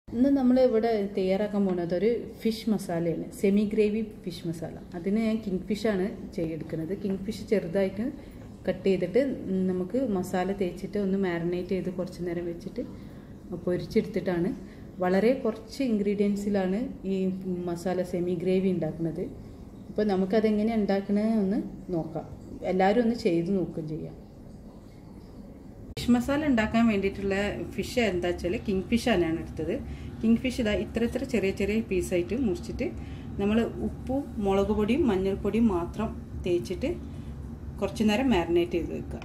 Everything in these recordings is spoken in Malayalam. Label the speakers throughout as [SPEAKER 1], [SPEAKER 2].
[SPEAKER 1] ഇന്ന് നമ്മൾ ഇവിടെ തയ്യാറാക്കാൻ പോകുന്നത് ഒരു ഫിഷ് മസാലയാണ് സെമി ഗ്രേവി ഫിഷ് മസാല അതിന് ഞാൻ കിങ് ഫിഷാണ് ചെയ്തെടുക്കുന്നത് കിങ് ഫിഷ് ചെറുതായിട്ട് കട്ട് ചെയ്തിട്ട് നമുക്ക് മസാല തേച്ചിട്ട് ഒന്ന് മാരിനേറ്റ് ചെയ്ത് കുറച്ച് നേരം വെച്ചിട്ട് പൊരിച്ചെടുത്തിട്ടാണ് വളരെ കുറച്ച് ഇൻഗ്രീഡിയൻസിലാണ് ഈ മസാല സെമി ഗ്രേവി ഉണ്ടാക്കുന്നത് അപ്പോൾ നമുക്കതെങ്ങനെ ഉണ്ടാക്കണത് ഒന്ന് നോക്കാം എല്ലാവരും ഒന്ന് ചെയ്ത് നോക്കുകയും ചെയ്യാം ഫിഷ് മസാല ഉണ്ടാക്കാൻ വേണ്ടിയിട്ടുള്ള ഫിഷ് എന്താ വെച്ചാൽ കിങ് ഫിഷാണ് ഞാൻ എടുത്തത് കിങ് ഫിഷ് ഇതാ ഇത്ര ഇത്ര ചെറിയ ചെറിയ പീസായിട്ട് മുറിച്ചിട്ട് നമ്മൾ ഉപ്പും മുളക് പൊടിയും മഞ്ഞൾപ്പൊടിയും മാത്രം തേച്ചിട്ട് കുറച്ച് നേരം മാരിനേറ്റ് ചെയ്ത് വെക്കുക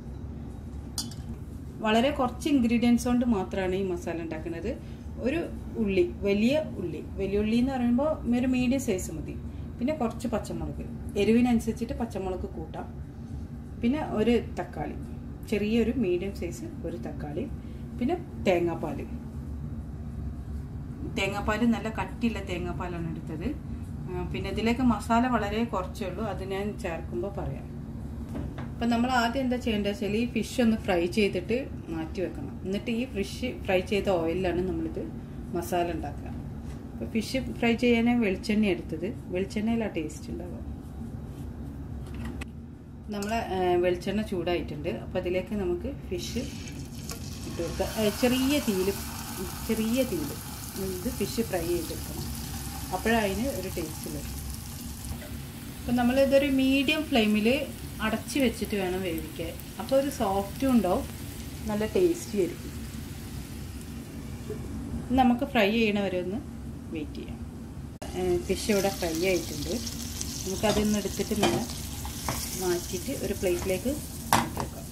[SPEAKER 1] വളരെ കുറച്ച് ഇൻഗ്രീഡിയൻസ് കൊണ്ട് മാത്രമാണ് ഈ മസാല ഉണ്ടാക്കുന്നത് ഒരു ഉള്ളി വലിയ ഉള്ളി വലിയ ഉള്ളി എന്ന് പറയുമ്പോൾ ഒരു മീഡിയം സൈസ് മതി പിന്നെ കുറച്ച് പച്ചമുളക് എരിവിനനുസരിച്ചിട്ട് പച്ചമുളക് കൂട്ടാം പിന്നെ ഒരു തക്കാളി ചെറിയൊരു മീഡിയം സൈസ് ഒരു തക്കാളി പിന്നെ തേങ്ങാപ്പാൽ തേങ്ങാപ്പാൽ നല്ല കട്ടിയുള്ള തേങ്ങാപ്പാലാണ് എടുത്തത് പിന്നെ ഇതിലേക്ക് മസാല വളരെ കുറച്ചേ ഉള്ളൂ അത് ഞാൻ ചേർക്കുമ്പോൾ പറയാം അപ്പം നമ്മൾ ആദ്യം എന്താ ചെയ്യേണ്ടത് വെച്ചാൽ ഈ ഫിഷ് ഒന്ന് ഫ്രൈ ചെയ്തിട്ട് മാറ്റി വെക്കണം എന്നിട്ട് ഈ ഫിഷ് ഫ്രൈ ചെയ്ത ഓയിലാണ് നമ്മളിത് മസാല ഉണ്ടാക്കുക അപ്പോൾ ഫിഷ് ഫ്രൈ ചെയ്യാൻ വെളിച്ചെണ്ണ എടുത്തത് വെളിച്ചെണ്ണയിലാണ് ടേസ്റ്റ് ഉണ്ടാവുക നമ്മളെ വെളിച്ചെണ്ണ ചൂടായിട്ടുണ്ട് അപ്പോൾ അതിലേക്ക് നമുക്ക് ഫിഷ് ഇട്ട് കൊടുക്കുക ചെറിയ തീയിൽ ചെറിയ തീയിൽ ഇത് ഫിഷ് ഫ്രൈ ചെയ്തെടുക്കണം അപ്പോഴതിന് ഒരു ടേസ്റ്റ് വരും അപ്പം നമ്മളിതൊരു മീഡിയം ഫ്ലെയിമിൽ അടച്ച് വെച്ചിട്ട് വേണം വേവിക്കാൻ അപ്പോൾ ഒരു സോഫ്റ്റും ഉണ്ടാവും നല്ല ടേസ്റ്റി ആയിരിക്കും നമുക്ക് ഫ്രൈ ചെയ്യണ വരെ ഒന്ന് വെയിറ്റ് ചെയ്യാം ഫിഷ് ഇവിടെ ഫ്രൈ ആയിട്ടുണ്ട് നമുക്കതൊന്ന് എടുത്തിട്ട് മേലെ മാറ്റിയിട്ട് ഒരു പ്ലേറ്റിലേക്ക് മാറ്റി വെക്കാം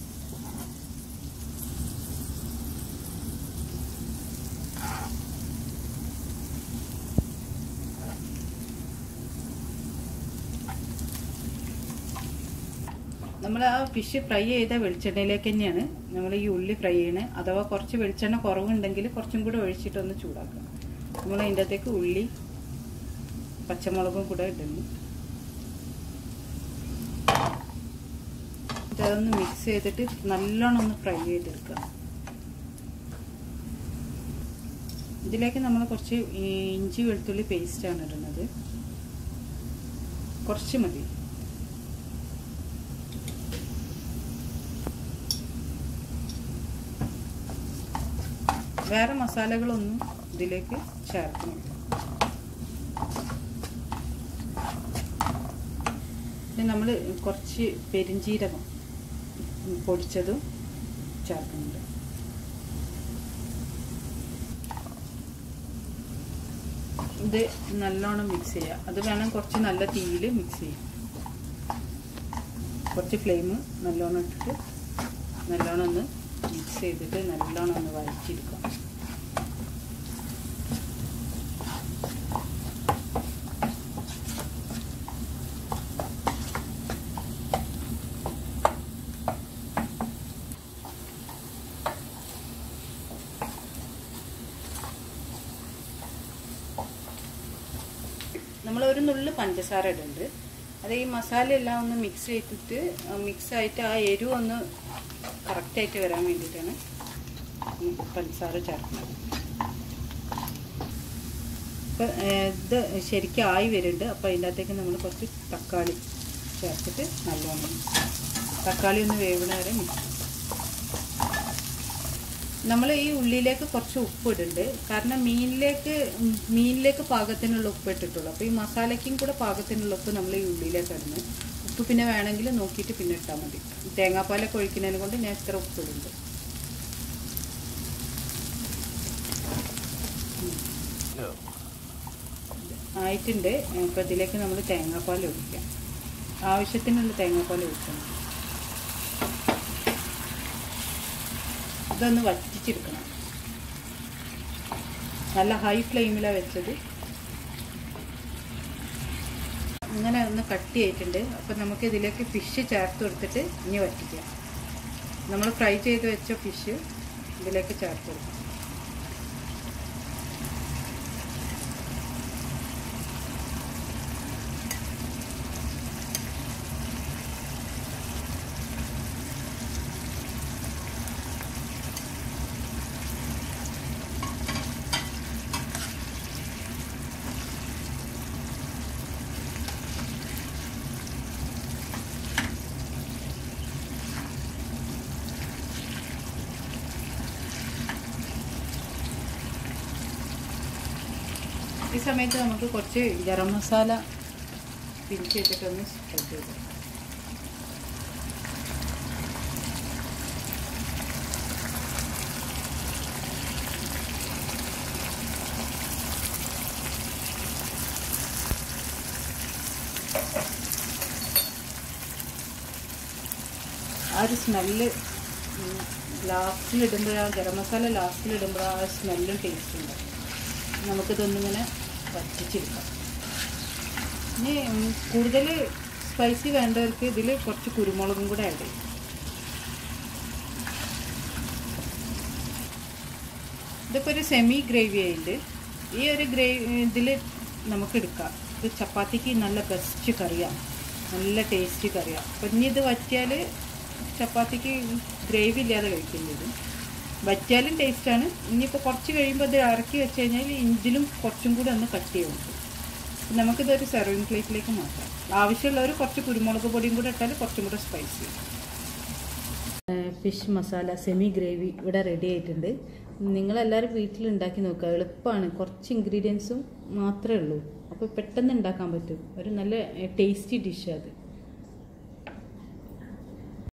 [SPEAKER 1] നമ്മൾ ആ ഫിഷ് ഫ്രൈ ചെയ്ത വെളിച്ചെണ്ണയിലേക്ക് തന്നെയാണ് നമ്മൾ ഈ ഉള്ളി ഫ്രൈ ചെയ്യണത് അഥവാ കുറച്ച് വെളിച്ചെണ്ണ കുറവുണ്ടെങ്കിൽ കുറച്ചും കൂടെ ഒഴിച്ചിട്ടൊന്ന് ചൂടാക്കാം നമ്മൾ അതിൻ്റെ അകത്തേക്ക് ഉള്ളി പച്ചമുളകും കൂടെ ഇടുന്നു ഇതൊന്ന് മിക്സ് ചെയ്തിട്ട് നല്ലോണം ഒന്ന് ഫ്രൈ ചെയ്തെടുക്കുക ഇതിലേക്ക് നമ്മൾ കുറച്ച് ഇഞ്ചി വെളുത്തുള്ളി പേസ്റ്റാണ് ഇടുന്നത് കുറച്ച് മതി വേറെ മസാലകളൊന്നും ഇതിലേക്ക് ചേർക്കുന്നില്ല പിന്നെ നമ്മൾ കുറച്ച് പെരിഞ്ചീരകം പൊടിച്ചതും ചേർക്കുന്നുണ്ട് ഇത് നല്ലോണം മിക്സ് ചെയ്യുക അത് വേണം കുറച്ച് നല്ല തീയിൽ മിക്സ് ചെയ്യാം കുറച്ച് ഫ്ലെയിം നല്ലോണം ഇട്ടിട്ട് നല്ലോണം ഒന്ന് മിക്സ് ചെയ്തിട്ട് നല്ലോണം ഒന്ന് വഴറ്റിയെടുക്കാം നമ്മൾ ഒരു നുള്ളു പഞ്ചസാര ഇടുന്നുണ്ട് അത് ഈ മസാല എല്ലാം ഒന്ന് മിക്സ് ചെയ്തിട്ട് മിക്സ് ആയിട്ട് ആ എരിവ് ഒന്ന് കറക്റ്റായിട്ട് വരാൻ വേണ്ടിയിട്ടാണ് പഞ്ചസാര ചേർക്കുന്നത് അപ്പം ഇത് ശരിക്കും ആയി വരുന്നുണ്ട് അപ്പോൾ അതിൻ്റെ അകത്തേക്ക് നമ്മൾ കുറച്ച് തക്കാളി ചേർത്തിട്ട് നല്ലോണം തക്കാളി ഒന്ന് വേവണ വരെ മിക്സ് നമ്മൾ ഈ ഉള്ളിയിലേക്ക് കുറച്ച് ഉപ്പ് ഇടുന്നുണ്ട് കാരണം മീനിലേക്ക് മീനിലേക്ക് പാകത്തിനുള്ള ഉപ്പ് ഇട്ടിട്ടുള്ളൂ അപ്പോൾ ഈ മസാലയ്ക്കും കൂടെ പാകത്തിനുള്ള ഉപ്പ് നമ്മൾ ഈ ഉള്ളിയിലേക്ക് ഇടുന്നത് ഉപ്പ് പിന്നെ വേണമെങ്കിൽ നോക്കിയിട്ട് പിന്നെ ഇട്ടാൽ മതി തേങ്ങാപ്പാലൊക്കെ ഒഴിക്കുന്നതിനെ കൊണ്ട് ഞാൻ ഇത്ര ഉപ്പ് ഇടുന്നുണ്ട് ആയിട്ടുണ്ട് അപ്പോൾ ഇതിലേക്ക് നമ്മൾ തേങ്ങാപ്പാൽ ഒഴിക്കാം ആവശ്യത്തിനുള്ള തേങ്ങാപ്പാൽ ഒഴിക്കണം ഇതൊന്ന് വറ്റിച്ചെടുക്കണം നല്ല ഹൈ ഫ്ലെയിമിലാണ് വെച്ചത് ഇങ്ങനെ ഒന്ന് കട്ടി ആയിട്ടുണ്ട് അപ്പോൾ നമുക്ക് ഇതിലേക്ക് ഫിഷ് ചേർത്ത് കൊടുത്തിട്ട് ഇനി വറ്റിക്കാം നമ്മൾ ഫ്രൈ ചെയ്ത് വെച്ച ഫിഷ് ഇതിലേക്ക് ചേർത്ത് കൊടുക്കാം ഈ സമയത്ത് നമുക്ക് കുറച്ച് ഗരം മസാല പിരിച്ചിട്ടൊന്ന് സ്പ്രെഡ് ചെയ്ത് ആ ഒരു സ്മെല്ല് ലാസ്റ്റിലിടുമ്പോൾ ആ ഗരം മസാല ലാസ്റ്റിലിടുമ്പോൾ ആ സ്മെല്ലും ടേസ്റ്റ് ഉണ്ട് നമുക്കിതൊന്നിങ്ങനെ വറ്റിച്ചെടുക്കാം ഇനി കൂടുതൽ സ്പൈസി വേണ്ടവർക്ക് ഇതിൽ കുറച്ച് കുരുമുളകും കൂടെ ആഡ് ചെയ്യും ഇതിപ്പോൾ ഒരു സെമി ഗ്രേവി ആയിട്ട് ഈ ഒരു ഗ്രേവി ഇതിൽ നമുക്ക് എടുക്കാം ഇത് ചപ്പാത്തിക്ക് നല്ല ബെസ്റ്റ് കറിയാണ് നല്ല ടേസ്റ്റി കറിയാണ് അപ്പം ഇനി ഇത് വറ്റിയാൽ ചപ്പാത്തിക്ക് ഗ്രേവി ഇല്ലാതെ കഴിക്കേണ്ടത് വറ്റിയാലും ടേസ്റ്റാണ് ഇനിയിപ്പോൾ കുറച്ച് കഴിയുമ്പോൾ ഇത് ഇറക്കി വെച്ച് കഴിഞ്ഞാൽ ഇതിലും കുറച്ചും കൂടി ഒന്ന് കട്ട് ചെയ്യും നമുക്കിതൊരു സെർവിങ് പ്ലേറ്റിലേക്ക് മാറ്റാം ആവശ്യമുള്ളവർ കുറച്ച് കുരുമുളക് പൊടിയും കൂടെ ഇട്ടാൽ കുറച്ചും കൂടെ spicy fish masala semi gravy ഇവിടെ റെഡി ആയിട്ടുണ്ട് നിങ്ങളെല്ലാവരും വീട്ടിൽ ഉണ്ടാക്കി നോക്കുക എളുപ്പമാണ് കുറച്ച് ഇൻഗ്രീഡിയൻസും മാത്രമേ ഉള്ളൂ അപ്പോൾ പെട്ടെന്ന് ഉണ്ടാക്കാൻ പറ്റും ഒരു നല്ല ടേസ്റ്റി ഡിഷ് അത്